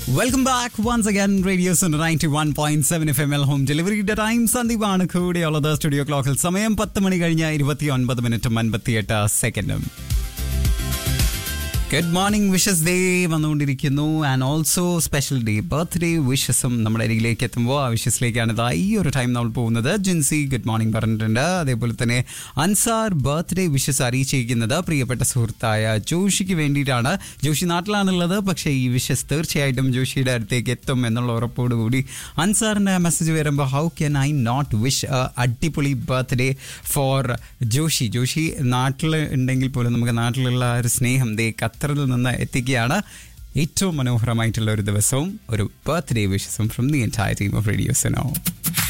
welcome back once again radios ninety one point seven F M L home ഡെലിവറിയുടെ time സന്ദീപാണ് കൂടെയുള്ളത് studio ക്ലോക്കിൽ സമയം പത്ത് മണി കഴിഞ്ഞ ഇരുപത്തി ഒൻപത് മിനിറ്റും അൻപത്തിയെട്ട് സെക്കൻഡും ഗുഡ് മോർണിംഗ് വിഷസ് ഡേ വന്നുകൊണ്ടിരിക്കുന്നു and also special day birthday വിഷസും നമ്മുടെ അരികിലേക്ക് എത്തുമ്പോൾ ആ വിഷസിലേക്കാണ് ഇതാ ഈ ഒരു ടൈം നമ്മൾ പോകുന്നത് ജിൻസി ഗുഡ് മോർണിംഗ് പറഞ്ഞിട്ടുണ്ട് അതേപോലെ തന്നെ അൻസാർ ബർത്ത്ഡേ വിഷസ് അറിയിച്ചിരിക്കുന്നത് പ്രിയപ്പെട്ട സുഹൃത്തായ ജോഷിക്ക് വേണ്ടിയിട്ടാണ് ജോഷി നാട്ടിലാണുള്ളത് പക്ഷേ ഈ വിഷസ് തീർച്ചയായിട്ടും ജോഷിയുടെ അടുത്തേക്ക് എത്തും എന്നുള്ള ഉറപ്പോടുകൂടി അൻസാറിൻ്റെ മെസ്സേജ് വരുമ്പോൾ how can I not wish അടിപൊളി ബർത്ത്ഡേ ഫോർ ജോഷി ജോഷി നാട്ടിൽ ഉണ്ടെങ്കിൽ പോലും നമുക്ക് നാട്ടിലുള്ള ആ ഒരു സ്നേഹം ദേ ഖത്തറിൽ നിന്ന് എത്തിക്കുകയാണ് ഏറ്റവും മനോഹരമായിട്ടുള്ള ഒരു ദിവസവും ഒരു ബർത്ത്ഡേ വിഷസും from the entire team of റേഡിയോസിനോ